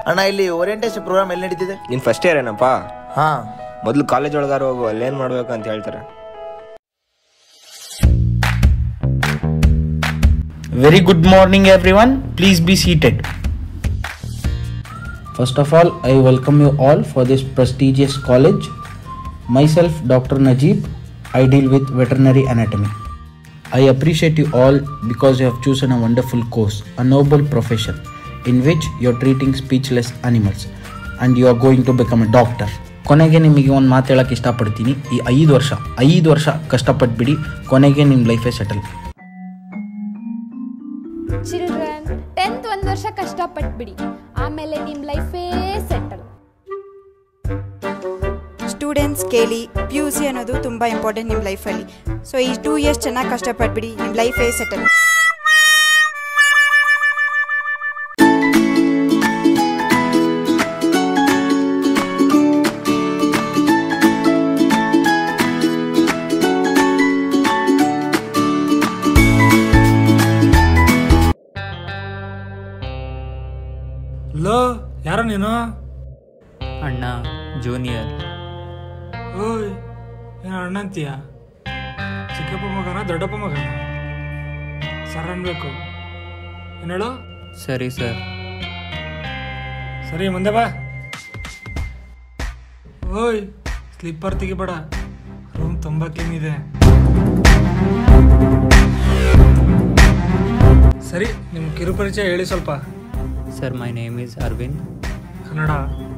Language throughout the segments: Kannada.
ಅಣ್ಣ ಇಲ್ಲಿ ಓರಿಯಂಟೇಷನ್ ಪ್ರೋಗ್ರಾಮ್ ಎಲ್ಲಿ ನಡೀತಿದೆ ನೀನು ಫಸ್ಟ್ ಇಯರ್ ಏನಪ್ಪ ಹಾ ಮೊದಲು ಕಾಲೇಜ್ ಒಳಗಾರ ಹೋಗು ಅಲ್ಲೇನು ಮಾಡ್ಬೇಕು ಅಂತ ಹೇಳ್ತಾರೆ Very good morning, everyone. Please be seated. First of all, I welcome you all for this prestigious college. Myself, Dr. Najib. I deal with veterinary anatomy. I appreciate you all because you have chosen a wonderful course, a noble profession in which you are treating speechless animals and you are going to become a doctor. ಕೊನೆಗೆ ನಿಮಗೆ ಒಂದು ಮಾತು ಹೇಳಕ್ಕೆ ಇಷ್ಟಪಡ್ತೀನಿ ಈ ಐದು ವರ್ಷ ಐದು ವರ್ಷ ಕಷ್ಟಪಟ್ಬಿಡಿ ಕೊನೆಗೆ ನಿಮ್ಮ ಲೈಫೇ ಸೆಟಲ್ ಚಿಲ್ಡ್ರನ್ ಟೆಂತ್ ಒಂದು ವರ್ಷ ಕಷ್ಟಪಟ್ಬಿಡಿ ಆಮೇಲೆ ನಿಮ್ಮ ಲೈಫೇ ಸೆಟಲ್ ಸ್ಟೂಡೆಂಟ್ಸ್ ಕೇಳಿ ಪಿ ಯು ಸಿ ಅನ್ನೋದು ತುಂಬ ಇಂಪಾರ್ಟೆಂಟ್ ನಿಮ್ಮ ಲೈಫಲ್ಲಿ ಸೊ ಈ ಟೂ ಇಯರ್ಸ್ ಚೆನ್ನಾಗಿ ಕಷ್ಟಪಟ್ಬಿಡಿ ನಿಮ್ಮ ಲೈಫೇ ಸೆಟಲ್ ಲೋ ಯಾರೋ ನೀನು ಅಣ್ಣ ಜೂನಿಯರ್ ಓಯ್ ಏನು ಅಣ್ಣ ಅಂತೀಯ ಚಿಕ್ಕಪ್ಪ ಮಗನ ದೊಡ್ಡಪ್ಪ ಮಗನ ಸರ್ ಅನ್ಬೇಕು ಏನು ಹೇಳು ಸರಿ ಸರ್ ಸರಿ ಮುಂದೆ ಬಾ ಓಯ್ ಸ್ಲಿಪ್ಪರ್ ತೆಗಿಬೇಡ ರೂಮ್ ತುಂಬ ಕ್ಲೀನ್ ಇದೆ ಸರಿ ನಿಮ್ಮ ಕಿರುಪರಿಚಯ ಹೇಳಿ ಸ್ವಲ್ಪ sir my name is Aravind Kannada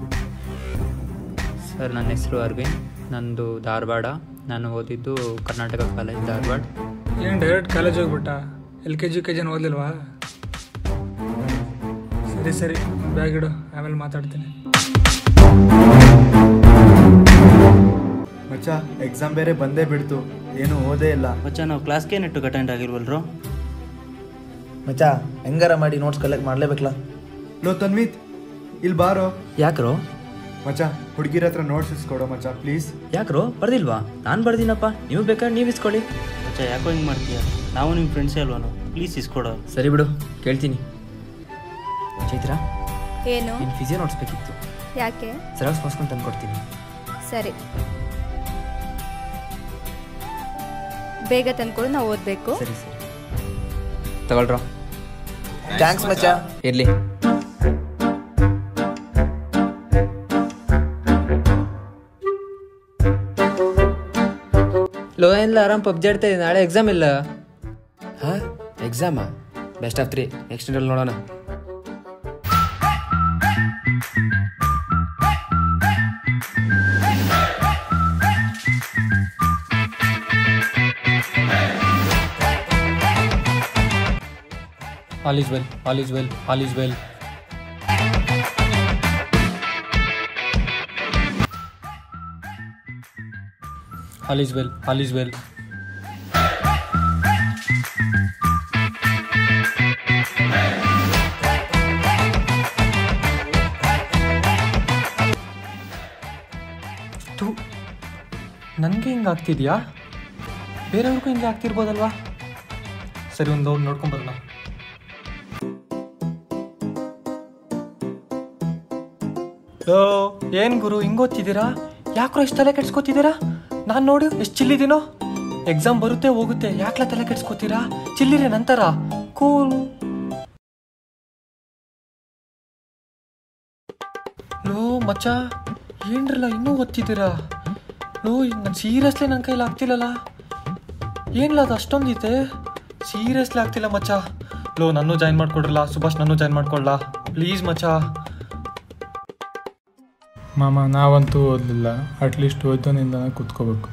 sir ನನ್ನ ಹೆಸರು ಅರವಿಂದ್ ನಂದು ಧಾರವಾಡ ನಾನು ಓದಿದ್ದು ಕರ್ನಾಟಕ ಕಾಲೇಜ್ ಧಾರವಾಡ ಏನು ಡೈರೆಕ್ಟ್ ಕಾಲೇಜ್ ಹೋಗ್ಬಿಟ್ಟ ಎಲ್ ಕೆ ಜಿ ಕೆ ಜಿನ ಓದಲಿಲ್ವಾ ಸರಿ ಸರಿ ಬ್ಯಾಗ್ ಇಡು ಆಮೇಲೆ ಮಾತಾಡ್ತೀನಿ ಮಚ್ಚ ಎಕ್ಸಾಮ್ ಬೇರೆ ಬಂದೇ ಬಿಡ್ತು ಏನು ಓದೇ ಇಲ್ಲ ಮಚ್ಚ ನಾವು ಕ್ಲಾಸ್ಗೆ ನೆಟ್ಟು ಅಟೆಂಡ್ ಆಗಿಲ್ವಲ್ರು ಮಚ್ಚ ಹೆಂಗಾರ ಮಾಡಿ ನೋಟ್ಸ್ ಕಲೆಕ್ಟ್ ಮಾಡ್ಲೇಬೇಕಲ್ಲ ಲೋ ತನ್ವಿತ್ ಇಲ್ಲಿ ಬಾರೋ ಯಾಕ್ರೋ ಮಚ್ಚ ಹುಡುಗಿರ ಹತ್ರ ನೋಟ್ಸ್ ಇಸ್ಕೊಡೋ ಮಚ್ಚ ಪ್ಲೀಸ್ ಯಾಕ್ರೋ ಬರ್ದಿಲ್ವಾ ನಾನು ಬರ್ದಿನಪ್ಪ ನೀವು ಬೇಕಾದ್ರೆ ನೀವು ಇಸ್ಕೊಳ್ಳಿ ಮಚ್ಚ ಯಾಕೋ ಹಿಂಗೆ ಮಾಡ್ತೀಯ ನಾವು ನಿಮ್ಮ ಫ್ರೆಂಡ್ಸೇ ಅಲ್ವನು ಪ್ಲೀಸ್ ಇಸ್ಕೊಡೋ ಸರಿ ಬಿಡು ಕೇಳ್ತೀನಿ ಚೈತ್ರ ಏನು ನಿನ್ನ ಫಿಸಿಯೋ ನೋಟ್ಸ್ ಬೇಕಿತ್ತು ಯಾಕೆ ಜೆರಾಕ್ಸ್ ಮಾಡ್ಸ್ಕೊಂಡು ತಂದು ಕೊಡ್ತೀನಿ ಸರಿ ಬೇಗ ತಂದ್ಕೊಡು ನಾವು ಓದಬೇಕು ಸರಿ ಸರಿ ತಗೊಳ್ರೋ ಥ್ಯಾಂಕ್ಸ್ ಮಚ್ಚ ಇರಲಿ ಲೋ ಏನಿಲ್ಲ ಆರಾಮ್ ಪಬ್ಜಿ ಆಡ್ತಾ ಇದ್ದೀನಿ ನಾಳೆ ಎಕ್ಸಾಮ್ ಇಲ್ಲ ಹಾಂ ಎಕ್ಸಾಮಾ ಬೆಸ್ಟ್ ಆಫ್ ತ್ರೀ ನೆಕ್ಸ್ಟ್ ಇಯರಲ್ಲಿ ನೋಡೋಣ all is well all is well all is well all is well all is well ನನಗೆ ಹಿಂಗೆ ಆಗ್ತಿದ್ಯಾ ಬೇರೆಯವ್ರಿಗೂ ಹಿಂಗೆ ಆಗ್ತಿರ್ಬೋದಲ್ವಾ ಸರಿ ಒಂದು ಹೋಗಿ ನೋಡ್ಕೊಂಬರೋಣ ಲೋ ಏನು ಗುರು ಹಿಂಗೆ ಓದ್ತಿದ್ದೀರಾ ಯಾಕ್ರೋ ಇಷ್ಟು ತಲೆ ಕೆಡ್ಸ್ಕೊತಿದ್ದೀರಾ ನಾನು ನೋಡಿ ಎಷ್ಟು ಚಿಲ್ಲಿದ್ದೀನೋ ಎಕ್ಸಾಮ್ ಬರುತ್ತೆ ಹೋಗುತ್ತೆ ಯಾಕ್ಲ ತಲೆ ಕೆಡ್ಸ್ಕೊತೀರಾ ಚಿಲ್ಲಿರಿ ನಂತರ ಕೂಲ್ ಲೋ ಮಚ್ಚ ಏನ್ರಲ್ಲ ಇನ್ನೂ ಓದ್ತಿದ್ದೀರಾ ಲೋ ನಾನು ಸೀರಿಯಸ್ಲಿ ನನ್ನ ಕೈಲಿ ಆಗ್ತಿಲ್ಲಲ್ಲ ಏನಿಲ್ಲ ಅದು ಅಷ್ಟೊಂದಿದೆ ಸೀರಿಯಸ್ಲಿ ಆಗ್ತಿಲ್ಲ ಮಚ್ಚ ಲೋ ನನ್ನೂ ಜಾಯಿನ್ ಮಾಡ್ಕೊಡ್ರಲ್ಲ ಸುಭಾಷ್ ನನ್ನೂ ಜಾಯಿನ್ ಮಾಡ್ಕೊಳ್ಳ ಪ್ಲೀಸ್ ಮಚ್ಚ ಮಾಮ ನಾವಂತೂ ಓದಲಿಲ್ಲ ಅಟ್ಲೀಸ್ಟ್ ಓದೋನಿಂದ ಕೂತ್ಕೋಬೇಕು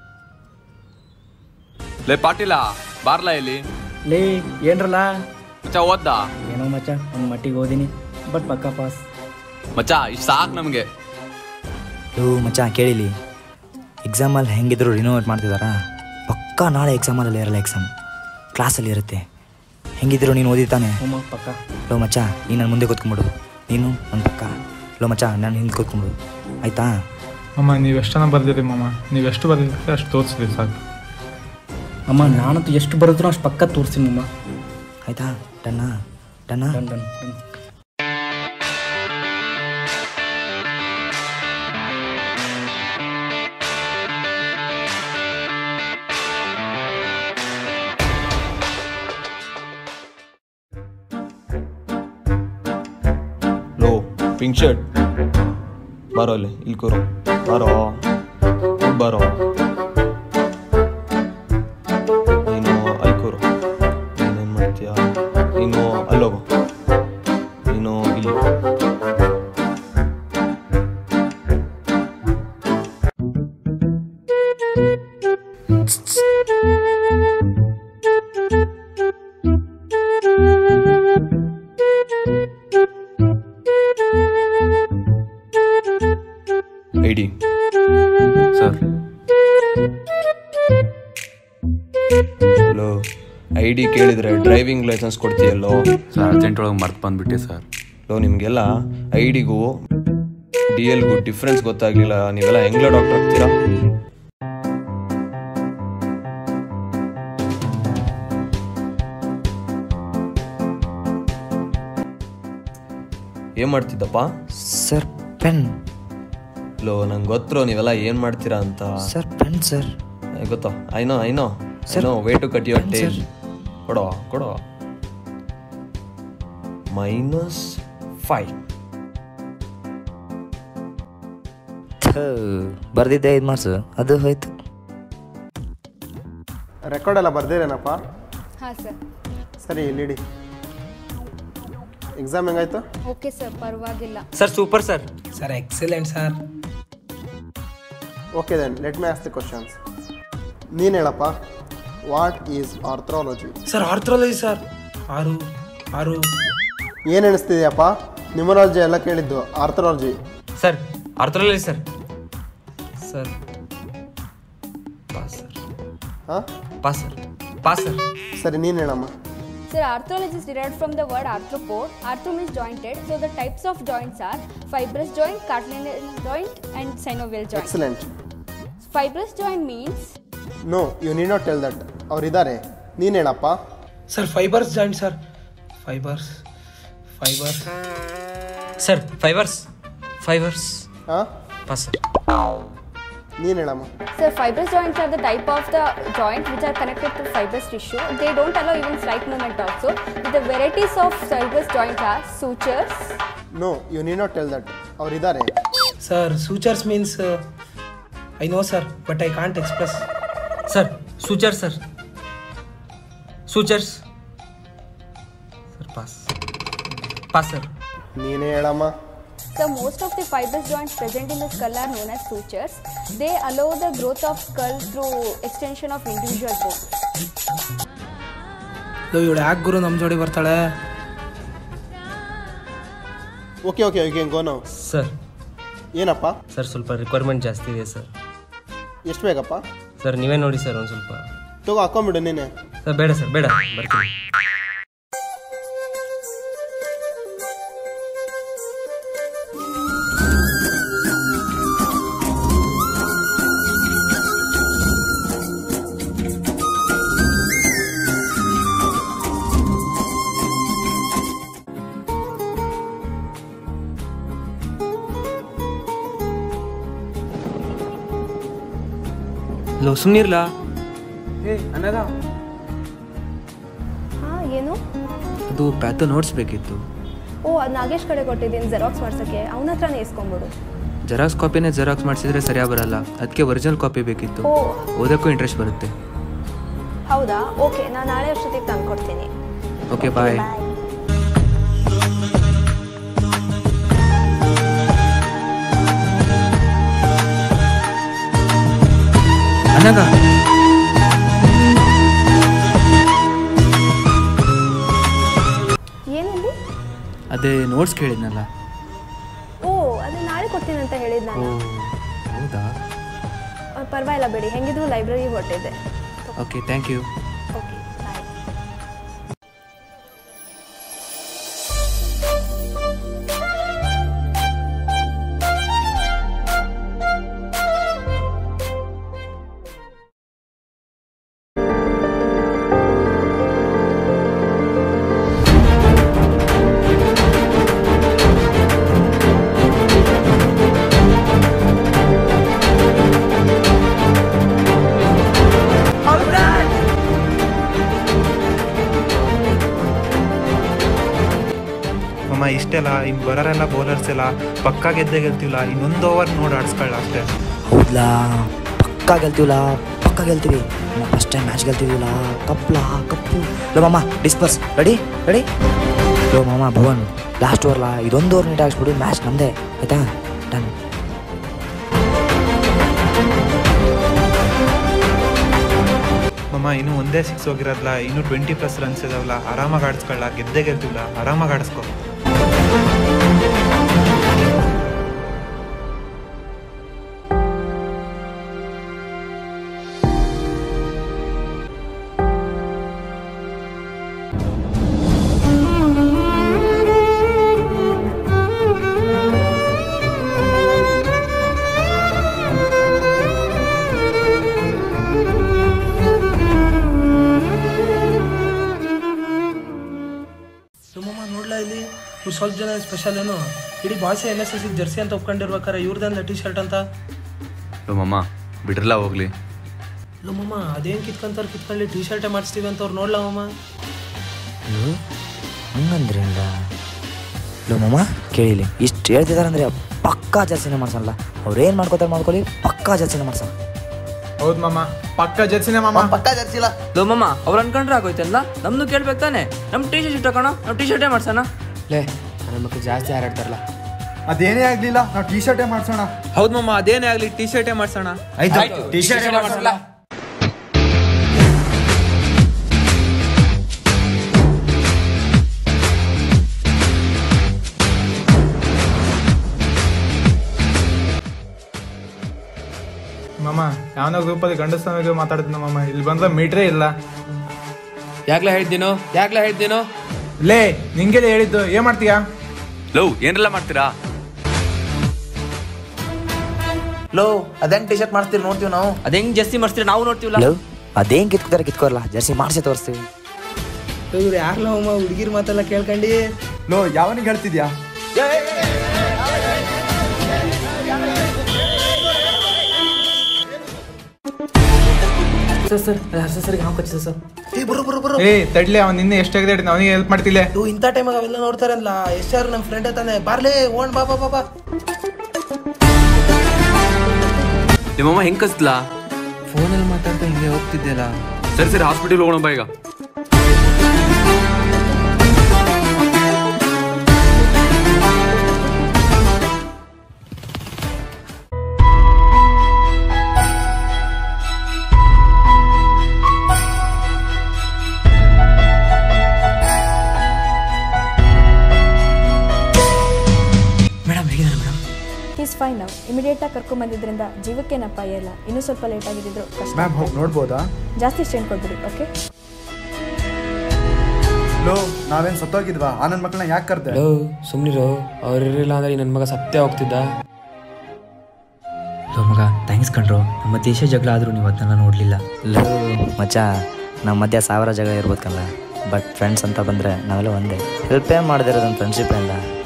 ಲೇ ಪಾಟೀಲ ಬಾರ್ಲಾ ಇಲ್ಲಿ ಲೇ ಏನ್ರಲ್ಲ ಮಚ್ಚ ಓದ್ದ ಏನೋ ಮಚ್ಚ ಒಂದು ಮಟ್ಟಿಗೆ ಓದಿನಿ ಬಟ್ ಪಕ್ಕ ಪಾಸ್ ಮಚ್ಚ ಇಷ್ಟು ಸಾಕು ನಮಗೆ ಲೋ ಮಚ್ಚ ಕೇಳಿಲಿ ಎಕ್ಸಾಮಲ್ಲಿ ಹೆಂಗಿದ್ರು ರಿನೋವೇಟ್ ಮಾಡ್ತಿದ್ದಾರಾ ಪಕ್ಕಾ ನಾಳೆ ಎಕ್ಸಾಮಲ್ಲಿ ಇರಲ್ಲ ಎಕ್ಸಾಮ್ ಕ್ಲಾಸಲ್ಲಿ ಇರುತ್ತೆ ಹೆಂಗಿದ್ರು ನೀನು ಓದಿತಾನೆ ಹ್ಞೂ ಪಕ್ಕ ಲೋ ಮಚ್ಚ ನೀನು ನನ್ನ ಮುಂದೆ ಕೂತ್ಕೊಂಬಿಡು ನೀನು ನನ್ನ ಪಕ್ಕ ಲೋ ಮಚ್ಚ ನಾನು ಹಿಂದೆ ಕೂತ್ಕೊಂಬಿಡು ಆಯ್ತಾ ಅಮ್ಮ ನೀವು ಎಷ್ಟನ ಬರ್ದಿರಿ ಮಾಮ ನೀವು ಎಷ್ಟು ಬರ್ದಿದ್ರೆ ಅಷ್ಟು ತೋರಿಸ್ರಿ ಸಾಕು ಅಮ್ಮ ನಾನಂತೂ ಎಷ್ಟು ಬರೋದ್ರು ಅಷ್ಟು ಪಕ್ಕ ತೋರಿಸ್ತೀನಿ ಅಮ್ಮ ಆಯ್ತಾ ಡನ್ನಾ ಡನ್ನಾ ಡನ್ ಡನ್ ಡನ್ ಪಿಂಕ್ ಶರ್ಟ್ ಬಾರೋ ಅಲ್ಲಿ ಇಲ್ಲಿ ಕೂರು ಬಾರೋ ಇಲ್ಲಿ ಬಾರೋ ನೀನು ಅಲ್ಲಿ ಕೂರು ನೀನೇನು ಮಾಡ್ತೀಯ ನೀನು ಅಲ್ಲೋಗು ನೀನು ಇಲ್ಲಿ I D sir hello I D ಕೇಳಿದ್ರೆ ಡ್ರೈವಿಂಗ್ ಲೈಸೆನ್ಸ್ ಕೊಡ್ತೀಯಲ್ಲೋ ಸರ್ ಅರ್ಜೆಂಟ್ ಒಳಗೆ ಮರ್ತು ಬಂದ್ಬಿಟ್ಟೆ ಸರ್ ಲೋ ನಿಮಗೆಲ್ಲ ಐ ಡಿಗೂ ಡಿ ಎಲ್ಗೂ ಡಿಫ್ರೆನ್ಸ್ ಗೊತ್ತಾಗ್ಲಿಲ್ಲ ನೀವೆಲ್ಲ ಹೆಂಗ್ಲ ಡಾಕ್ಟರ್ ಆಗ್ತೀರಾ ಏನ್ ಮಾಡ್ತಿದ್ದಪ್ಪ ಸರ್ ಪೆನ್ ಲೋ ನಂಗೆ ಗೊತ್ತರೋ ನೀವೆಲ್ಲ ಏನ್ ಮಾಡ್ತೀರಾ ಅಂತ ಸರ್ ಪೆನ್ ಸರ್ ಗೊತ್ತೋ I know I know Sir, I know way to cut your pen, tail sir. ಕೊಡೋ ಕೊಡೋ ಮೈನಸ್ ಫೈವ್ ಬರ್ದಿದ್ದೆ ಐದು ಮಾರ್ಕ್ಸು ಅದು ಹೋಯ್ತು ರೆಕಾರ್ಡ್ ಎಲ್ಲ ಬರ್ದಿರೇನಪ್ಪ ಹಾಂ ಸರ್ ಸರಿ ಇಲ್ಲಿಡಿ ಎಕ್ಸಾಮ್ ಹೆಂಗಾಯ್ತು ಓಕೆ ಸರ್ ಪರವಾಗಿಲ್ಲ sir super sir sir excellent sir okay then let me ask the questions ನೀನು ಹೇಳಪ್ಪ what is arthrology sir arthrology sir ಆರು ಆರು ಏನು ಎಣಿಸ್ತಿದ್ಯಪ್ಪ ನ್ಯೂಮರಾಲಜಿ ಎಲ್ಲ ಕೇಳಿದ್ದು arthrology sir arthrology sir sir pass sir ಹಾಂ ಪಾಸ್ ಸರ್ ಪಾಸ್ ಸರ್ ಸರಿ ನೀನು ಹೇಳಮ್ಮ Sir, arthrology is derived from the word arthropod. Arthro means jointed. So the types of joints are fibrous joint, cartilaginous joint, and synovial joint. Excellent Fibrous joint means no you need not tell that ಅವ್ರಿದ್ದಾರೆ ನೀನು ಹೇಳಪ್ಪ sir fibrous joint sir fibrous fibrous sir fibrous fibrous ಹಾಂ ಪಾಸ್ ಸರ್ ನೀನು ಹೇಳಮ್ಮ sir, fibrous joints are the type of the joint which are connected to fibrous tissue. They don't allow even slight movement also. The varieties of fibrous joints are sutures, no you need not tell that ಅವ್ರಿದ್ದಾರೆ sir sutures means I know sir but I can't express sir suture sir sutures sir pass pass sir ನೀನೇ ಹೇಳಮ್ಮ So most of the fibrous joints present in the skull are known as sutures. They allow the growth of skull through extension of individual bones. ಇವಳು ಯಾಕೆ ಗುರು ನಮ್ಮ ಜೋಡಿ ಬರ್ತಾಳೆ ಓಕೆ ಓಕೆ ಓಕೆ ಗೋ ನಾವು ಸರ್ ಏನಪ್ಪ ಸರ್ ಸ್ವಲ್ಪ ರಿಕ್ವೈರ್ಮೆಂಟ್ ಜಾಸ್ತಿ ಇದೆ ಸರ್ ಎಷ್ಟು ಬೇಕಪ್ಪ ಸರ್ ನೀವೇ ನೋಡಿ ಸರ್ ಒಂದು ಸ್ವಲ್ಪ ತಗೋ ಹಾಕೊಂಬಿಡು ನೀನೆ ಸರ್ ಬೇಡ ಸರ್ ಬೇಡ ಬರ್ತೀನಿ ಲೋ ಸುಮ್ಮನಿರ್ಲಾ ಏ ಅನ್ನದ ಹಾಂ ಏನು ಅದು ಪ್ಯಾಥೋ ನೋಟ್ಸ್ ಬೇಕಿತ್ತು ಓ ಅದು ನಾಗೇಶ್ ಕಡೆ ಕೊಟ್ಟಿದ್ದೀನಿ ಜೆರಾಕ್ಸ್ ಮಾಡ್ಸೋಕ್ಕೆ ಅವನ ಹತ್ರನೇ ಇಸ್ಕೊಂಬಿಡು ಜೆರಾಕ್ಸ್ ಕಾಪಿನೇ ಜೆರಾಕ್ಸ್ ಮಾಡಿಸಿದ್ರೆ ಸರಿಯಾಗಿ ಬರಲ್ಲ ಅದಕ್ಕೆ ಒರಿಜಿನಲ್ ಕಾಪಿ ಬೇಕಿತ್ತು ಓ. ಓದೋಕ್ಕೂ ಇಂಟ್ರೆಸ್ಟ್ ಬರುತ್ತೆ ಹೌದಾ ಓಕೆ ನಾನು ನಾಳೆ ಅಷ್ಟೊತ್ತಿಗೆ ತಂದು ಕೊಡ್ತೀನಿ ಓಕೆ ಬಾಯ್ ಅನ್ನಗ ಏನಲ್ಲಿ ಅದೇ ನೋಟ್ಸ್ ಕೇಳಿದ್ನಲ್ಲ ಓ ಅದು ನಾಳೆ ಕೊಡ್ತೀನಿ ಅಂತ ಹೇಳಿದ್ ಓ ನಾನು ಹೌದಾ ಅಹ್, ಪರವಾಗಿಲ್ಲ ಬಿಡಿ ಹೆಂಗಿದ್ರು ಲೈಬ್ರರಿಗೆ ಹೊರಟಿದ್ದೆ okay thank you okay bye ಮಮ್ಮ ಇಷ್ಟೆಲ್ಲ ಇನ್ನು ಬರೋರೆಲ್ಲ ಬೌಲರ್ಸ್ ಎಲ್ಲ ಪಕ್ಕ ಗೆದ್ದೇ ಗೆಲ್ತೀವಲ್ಲ ಇನ್ನೊಂದು ಓವರ್ ನೋಡಿ ಆಡಿಸ್ಕೊಳ್ಳ ಅಷ್ಟೇ ಹೌದ್ಲಾ ಪಕ್ಕ ಗೆಲ್ತೀವಲ್ಲ ಪಕ್ಕ ಗೆಲ್ತೀವಿ ಫಸ್ಟ್ ಟೈಮ್ ಮ್ಯಾಚ್ ಗೆಲ್ತೀವಿಲ್ಲ ಕಪ್ಲಾ ಕಪ್ಪು ಲೋ ಮಾಮ ಡಿಸ್ಪರ್ಸ್ ರೆಡಿ ರೆಡಿ ಲೋ ಮಾಮ ಭವನ್ ಲಾಸ್ಟ್ ಓವರ್ಲಾ ಇದೊಂದು ಓವರ್ ನೀಟ್ ಹಾಕ್ಸ್ಬಿಡು ಮ್ಯಾಚ್ ನಮ್ಮದೇ ಆಯ್ತಾ ಡನ್ ಮಮ್ಮ ಇನ್ನು ಒಂದೇ ಸಿಕ್ಸ್ ಹೋಗಿರೋದ್ಲ ಇನ್ನು ಟ್ವೆಂಟಿ ಪ್ಲಸ್ ರನ್ಸ್ ಇದಾವಲ್ಲ ಆರಾಮಾಗಿ ಆಡಿಸ್ಕೊಳ್ಳ ಗೆದ್ದೇ ಗೆಲ್ತೀವಲ್ಲ ಆರಾಮಾಗಿ ಆಡಿಸ್ಕೊ ನಮ್ಮಮ್ಮ ನೋಡ್ಲಾ ಇಲ್ಲಿ ಇವ್ರು ಸ್ವಲ್ಪ ಜನ ಸ್ಪೆಷಲ್ ಏನು ಇಡೀ boys N S S jersey ಅಂತ ಒಪ್ಕೊಂಡಿರ್ಬೇಕಾರೆ ಇವ್ರದಂದ ಟಿ ಶರ್ಟ್ ಅಂತ ಲೋ ಮಮ್ಮ ಬಿಡ್ರಲ್ಲ ಹೋಗ್ಲಿ ನಮ್ಮಮ್ಮ ಅದೇನು ಕಿತ್ಕೊಂತಾರೆ ಕಿತ್ಕೊಳ್ಳಿ ಟಿ ಶರ್ಟೇ ಮಾಡಿಸ್ತೀವಿ ಅಂತ ಅವ್ರು ನೋಡ್ಲಾ ಮಮ್ಮ ಹಂಗಂದ್ರಿಂದ ಲೋ ಮಾಮ ಕೇಳಿಲಿ ಇಷ್ಟು ಹೇಳ್ತಿದಾರೆ ಅಂದರೆ ಪಕ್ಕಾ ಜರ್ಸಿನೇ ಮಾಡ್ಸಲ್ಲ ಅವ್ರೇನು ಮಾಡ್ಕೋತಾರೆ ಮಾಡ್ಕೊಳ್ಳಿ ಪಕ್ಕಾ ಜರ್ಸಿನೇ ಮಾಡ್ಸಲ್ಲ ಹೌದು ಮಾಮ ಪಕ್ಕ ಜರ್ಸಿನೇ ಮಾಮ ಪಕ್ಕ ಜರ್ಸಿಲ್ಲ ಲೋ ಮಮ್ಮ ಅವ್ರು ಅನ್ಕೊಂಡ್ರೆ ಆಗೋಯ್ತಲ್ಲ ನಮ್ದು ಕೇಳ್ಬೇಕು ತಾನೆ ನಮ್ಮ ಟೀ ಶರ್ಟ್ ಇಷ್ಟ ಕಣ ನಮ್ಮ ಟೀ ಶರ್ಟೇ ಮಾಡ್ಸೋಣ ಲೇ ನನ್ನ ಮಕ್ಕಳು ಜಾಸ್ತಿ ಹಾರಾಡ್ತಾರಲ್ಲ ಅದೇನೇ ಆಗ್ಲಿಲ್ಲ ನಾವು ಟಿ ಶರ್ಟೇ ಮಾಡ್ಸೋಣ ಹೌದು ಮಮ್ಮ ಅದೇನೇ ಆಗಲಿ ಟಿ ಶರ್ಟೇ ಮಾಡ್ಸೋಣ ಆಯ್ತು ಟಿ ಶರ್ಟೇ ಮಾಡ್ಸೋಣ ಮಾಮ ಯಾವನೋ ಗ್ರೂಪಲ್ಲಿ ಗಂಡಸ್ತಾನಿಗೆ ಮಾತಾಡ್ತೀನಿ ಮಾಮ ಇಲ್ಲಿ ಬಂದ್ರೆ ಮೀಟ್ರೇ ಇಲ್ಲ ಯಾಕ್ಲ ಹೇಳ್ತೀನೋ ಯಾಕ್ಲ ಹೇಳ್ತೀನೋ ಲೇ ನಿಂಗೆಲ್ಲ ಹೇಳಿದ್ದು ಏನ್ ಮಾಡ್ತೀಯಾ ಲವ್ ಏನೆಲ್ಲ ಮಾಡ್ತೀರಾ ಲೋ ಅದೇಂಗ್ ಟಿ ಶರ್ಟ್ ಮಾಡ್ತೀರಿ ನೋಡ್ತೀವಿ ನಾವು ಅದ್ ಹೆಂಗ್ ಜಾಸ್ತಿ ಮಾಡ್ತೀರಿ ನಾವು ನೋಡ್ತೀವಲ್ಲ ಲವ್ ಅದೇನು ಕಿತ್ಕೋತಾರೆ ಕಿತ್ಕೋರಲ್ಲ ಜರ್ಸಿ ಮಾಡಿಸಿ ತೋರಿಸ್ತೀವಿ ಇವ್ರು ಯಾರ್ಲ ಅಮ್ಮ ಹುಡುಗಿರ್ ಮಾತೆಲ್ಲ ಕೇಳ್ಕೊಂಡು ಲೋ ಯಾವನಿಗೆ ಹೇಳ್ತಿದ್ಯಾ ಸರ್ ಸರ್ ಹರ್ಷ ಸರ್ಗೆ ಹಾವು ಕಚ್ಚಿದೆ ಸರ್ ಏ ಬರೋ ಬರೋ ಬರೋ ಏ ತಡ್ಲಿ ಅವ್ನು ನಿನ್ನೆ ಎಷ್ಟಾಗಿದೆ ಅವನಿಗೆ ಹೆಲ್ಪ್ ಮಾಡ್ತಿಲ್ಲ ಇವ್ ಇಂಥ ಟೈಮಾಗ ಅವೆಲ್ಲ ನೋಡ್ತಾರಲ್ಲ ಎಷ್ಟಾರು ನಮ್ಮ ಫ್ರೆಂಡ್ ತಾನೆ ಬಾರ್ಲೇ ಓಣ್ ಬಾ ಬಾ ಬಾ ಬಾ ನಿಮ್ಮಮ್ಮ ಹೆಂಗ್ ಕಸ್ಲಾ ಫೋನಲ್ಲಿ ಮಾತಾಡ್ತಾ ಹಿಂಗೆ ಹೋಗ್ತಿದ್ದೆಲ್ಲ ಸರಿ ಸರಿ ಹಾಸ್ಪಿಟಲ್ ಹೋಗೋಣ ಬಾ ಈಗ ಮೇಡಮ್ ಹೇಗಿದ್ದಾರೆ ಮೇಡಮ್ ಈಸ್ ಫೈನ್ ನಾವು ಇಮಿಡಿಯೇಟಾಗಿ ಕರ್ಕೊಂಬಂದಿದ್ರಿಂದ ಜೀವಕ್ಕೇನು ಅಪಾಯ ಇಲ್ಲ ಇನ್ನೂ ಸ್ವಲ್ಪ ಲೇಟ್ ಆಗಿದ್ದಿದ್ರು ಕಷ್ಟ ಮ್ಯಾಮ್ ಹೋಗಿ ನೋಡ್ಬೋದಾ ಜಾಸ್ತಿ ಸ್ಟ್ರೆನ್ ಕೊಟ್ಬಿಡಿ ಓಕೆ ಲೋ ನಾವೇನ್ ಸತ್ತೋಗಿದ್ವಾ ಆ ನನ್ನ ಮಕ್ಕಳನ್ನ ಯಾಕೆ ಕರ್ದೆ ಲೋ ಸುಮ್ನಿರು ಅವ್ರು ಇರಲಿಲ್ಲ ಅಂದ್ರೆ ನನ್ನ ಮಗ ಸತ್ಯ ಹೋಗ್ತಿದ್ದ ಲೋ ಮಗ ಥ್ಯಾಂಕ್ಸ್ ಕಣ್ರು ನಮ್ಮ ದೇಶ ಜಗಳ ಆದರೂ ನೀವು ಅದನ್ನೆಲ್ಲ ನೋಡಲಿಲ್ಲ ಲವ್ ಮಚ್ಚ ನಮ್ಮ ಮಧ್ಯ ಸಾವಿರ ಜಗಳ ಇರ್ಬೇಕಲ್ಲ ಬಟ್ ಫ್ರೆಂಡ್ಸ್ ಅಂತ ಬಂದರೆ ನಾವೆಲ್ಲ ಒಂದೇ ಹೆಲ್ಪೇ ಮಾಡದಿರೋದೊಂದು ಫ್ರೆಂಡ್ಶಿಪ್ ಇಲ್ಲ